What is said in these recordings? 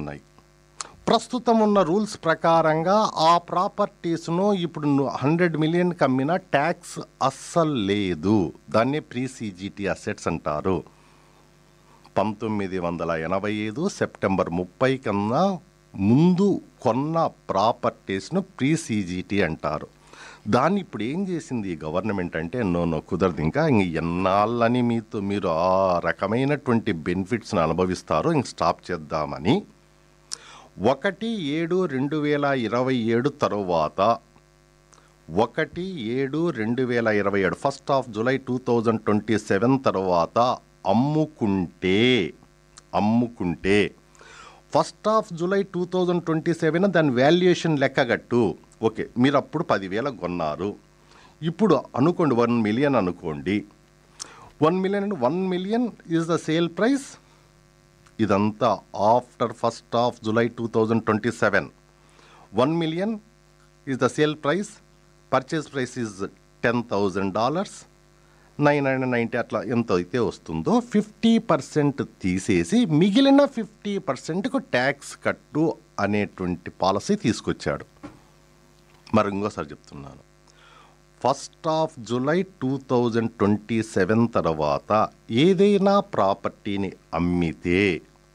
ఉన్నాయి ప్రస్తుతం ఉన్న రూల్స్ ప్రకారంగా ఆ ప్రాపర్టీస్ను ఇప్పుడు హండ్రెడ్ మిలియన్ కమ్మిన ట్యాక్స్ అస్సలు లేదు దాన్నే ప్రీ సీజీటీ అసెట్స్ అంటారు పంతొమ్మిది వందల ఎనభై ఐదు సెప్టెంబర్ ముప్పై కన్నా ముందు కొన్న ప్రాపర్టీస్ను ప్రీ సీజీటీ అంటారు దాన్ని ఇప్పుడు ఏం చేసింది ఈ గవర్నమెంట్ అంటే నో నో కుదరదు ఇంకా ఇంక ఎన్నాళ్ళని మీతో మీరు ఆ రకమైనటువంటి బెనిఫిట్స్ని అనుభవిస్తారో ఇంక స్టాప్ చేద్దామని ఒకటి ఏడు రెండు వేల ఇరవై ఏడు తరువాత ఒకటి ఏడు రెండు వేల ఇరవై ఏడు first of July two thousand twenty seven తర్వాత అమ్ముకుంటే అమ్ముకుంటే first of July two thousand twenty seven దాని వాల్యుయేషన్ లెక్కగట్టు ఓకే మీరు అప్పుడు పదివేల కొన్నారు ఇప్పుడు అనుకోండి వన్ మిలియన్ అనుకోండి one million one million is the sale price ఇదంతా after first of July two thousand twenty seven one million is the sale price purchase price is ten thousand dollars nine hundred ninety అట్లా ఎంత అయితే వస్తుందో fifty percent తీసేసి మిగిలిన fifty పర్సెంట్కు tax కట్టు అనేటువంటి policy తీసుకొచ్చాడు మరి ఇంకోసారి చెప్తున్నాను first of July two thousand twenty seven తర్వాత ఏదైనా ప్రాపర్టీని అమ్మితే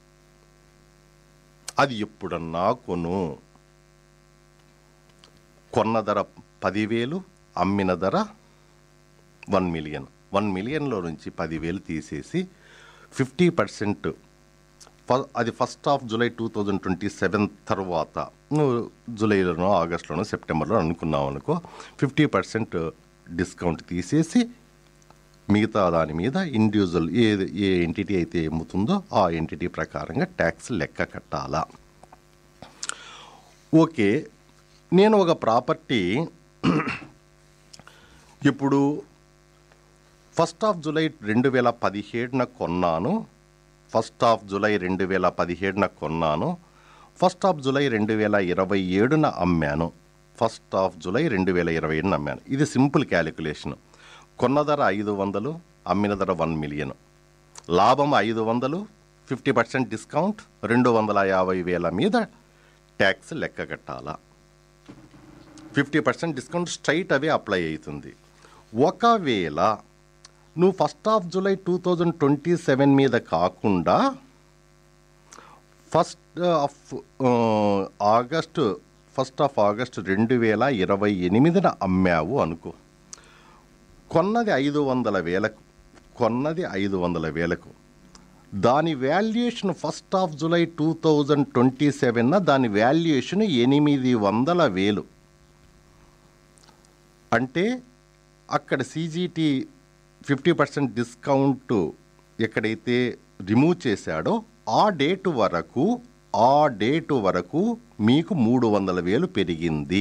అది ఎప్పుడన్నా కొను కొన్న ధర పదివేలు అమ్మిన ధర వన్ మిలియన్ వన్ మిలియన్లో నుంచి పదివేలు తీసేసి ఫిఫ్టీ పర్సెంట్ అది first of July two thousand twenty seven తర్వాత నువ్వు జూలైలోనో ఆగస్టులోనో సెప్టెంబర్లో అనుకున్నావు అనుకో ఫిఫ్టీ పర్సెంట్ డిస్కౌంట్ తీసేసి మిగతా దాని మీద ఇండివిజువల్ ఏ ఏ ఎంటిటీ అయితే అమ్ముతుందో ఆ ఎంటిటీ ప్రకారంగా ట్యాక్స్ లెక్క కట్టాలా ఓకే నేను ఒక ప్రాపర్టీ ఇప్పుడు ఫస్ట్ ఆఫ్ జూలై రెండు వేల పదిహేడున కొన్నాను ఫస్ట్ ఆఫ్ జూలై రెండు వేల పదిహేడున కొన్నాను ఫస్ట్ ఆఫ్ జూలై రెండు వేల ఇరవై ఏడున అమ్మాను ఫస్ట్ ఆఫ్ జూలై రెండు వేల ఇరవై ఏడున అమ్మాను ఇది సింపుల్ క్యాలిక్యులేషన్ కొన్న ధర ఐదు వందలు అమ్మిన ధర వన్ మిలియన్ లాభం ఐదు వందలు ఫిఫ్టీ పర్సెంట్ డిస్కౌంట్ రెండు వందల యాభై వేల మీద ట్యాక్స్ లెక్క కట్టాలా fifty percent discount straight away apply అవుతుంది ఒకవేళ నువ్వు first of July two thousand twenty seven మీద కాకుండా first of August first of August రెండు వేల ఇరవై ఎనిమిదిన అమ్మావు అనుకో కొన్నది ఐదు వందల వేలకు కొన్నది ఐదు వందల వేలకు దాని valuation first of July two thousand twenty సెవెన్న దాని వాల్యుయేషన్ ఎనిమిది వందల వేలు అంటే అక్కడ సీజీటీ ఫిఫ్టీ పర్సెంట్ డిస్కౌంట్ ఎక్కడైతే రిమూవ్ చేశాడో ఆ డేటు వరకు ఆ డేటు వరకు మీకు మూడు వందల వేలు పెరిగింది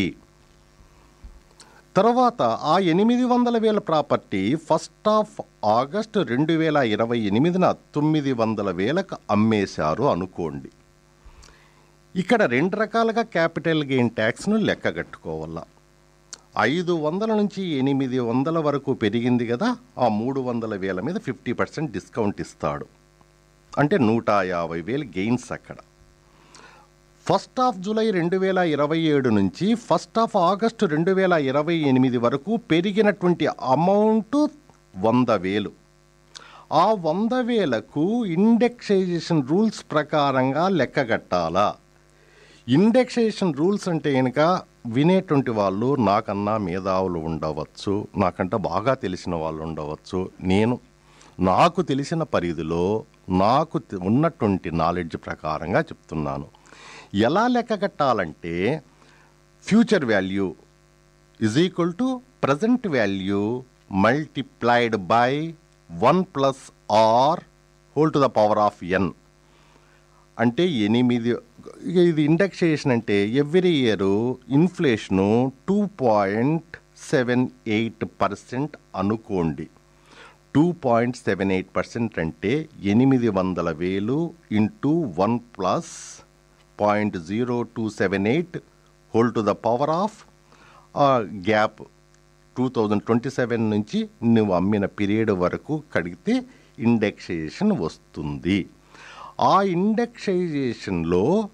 తర్వాత ఆ ఎనిమిది వందల వేల ప్రాపర్టీ ఫస్ట్ ఆఫ్ ఆగస్టు రెండు వేల ఇరవై ఎనిమిదిన తొమ్మిది వందల వేలకు అమ్మేశారు అనుకోండి ఇక్కడ రెండు రకాలుగా క్యాపిటల్ గెయిన్ ట్యాక్స్ను లెక్క కట్టుకోవాలా ఐదు వందల నుంచి ఎనిమిది వందల వరకు పెరిగింది కదా ఆ మూడు వందల వేల మీద ఫిఫ్టీ పర్సెంట్ డిస్కౌంట్ ఇస్తాడు అంటే నూట యాభై వేలు గెయిన్స్ అక్కడ ఫస్ట్ ఆఫ్ జూలై రెండు వేల ఇరవై ఏడు నుంచి ఫస్ట్ ఆఫ్ ఆగస్టు రెండు వేల ఇరవై ఎనిమిది వరకు పెరిగినటువంటి అమౌంట్ వంద వేలు ఆ వంద వేలకు ఇండెక్సైజేషన్ రూల్స్ ప్రకారంగా లెక్కగట్టాలా ఇండెక్సేషన్ రూల్స్ అంటే కనుక వినేటువంటి వాళ్ళు నాకన్నా మేధావులు ఉండవచ్చు నాకంటే బాగా తెలిసిన వాళ్ళు ఉండవచ్చు నేను నాకు తెలిసిన పరిధిలో నాకు తె- ఉన్నటువంటి నాలెడ్జ్ ప్రకారంగా చెప్తున్నాను ఎలా లెక్క కట్టాలంటే future value is equal to present value multiplied by one plus R whole to the power of N అంటే ఎనిమిది ఇక ఇది ఇండెక్సేషన్ అంటే every year inflation two point seven eight percent అనుకోండి two point seven eight percent అంటే ఎనిమిది వందల వేలు into one plus point zero two seven eight whole to the power of gap two thousand twenty seven నుంచి నువ్వు అమ్మిన period వరకు కడిగితే ఇండెక్సేషన్ వస్తుంది ఆ ఇండెక్సైజేషన్లో